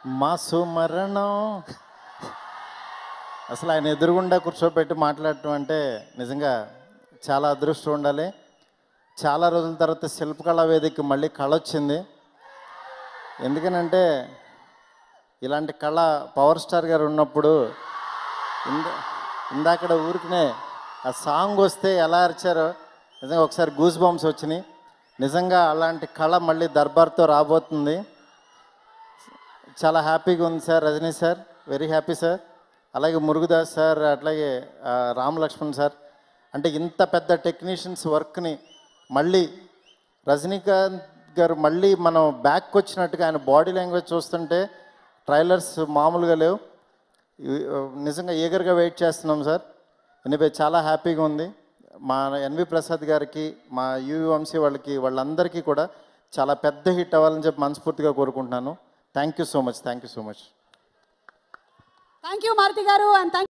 మా సుమరణం అసలు ఆయన ఎదురుగుండా కూర్చోబెట్టి మాట్లాడటం అంటే నిజంగా చాలా అదృష్టం ఉండాలి చాలా రోజుల తర్వాత శిల్పకళా వేదికకి మళ్ళీ కళ వచ్చింది ఎందుకనంటే ఇలాంటి కళ పవర్ స్టార్ గారు ఉన్నప్పుడు ఇంద ఇందాకడ ఊరికినే ఆ సాంగ్ వస్తే ఎలా అరిచారో నిజంగా ఒకసారి గూస్ బాంబ్స్ వచ్చినాయి నిజంగా అలాంటి కళ మళ్ళీ దర్బార్తో రాబోతుంది చాలా హ్యాపీగా ఉంది sir Rajini sir very happy sir అలాగే మురుగుదాస్ సార్ అట్లాగే ఆ, రామ్ లక్ష్మణ్ సార్ అంటే ఇంత పెద్ద టెక్నీషియన్స్ వర్క్ని మళ్ళీ రజనీకాంత్ గారు మళ్ళీ మనం బ్యాక్ వచ్చినట్టుగా ఆయన బాడీ లాంగ్వేజ్ చూస్తుంటే ట్రైలర్స్ మామూలుగా లేవు ఇవి, ఆ, నిజంగా ఈగర్గా వెయిట్ చేస్తున్నాం సార్ ఎనివే చాలా హ్యాపీగా ఉంది మా ఎన్వి ప్రసాద్ గారికి మా యూవి వంశీ వాళ్ళకి వాళ్ళందరికీ కూడా చాలా పెద్ద హిట్ అవ్వాలని చెప్పి మనస్ఫూర్తిగా కోరుకుంటున్నాను thank you so much thank you so much thank you Maruthi garu and thank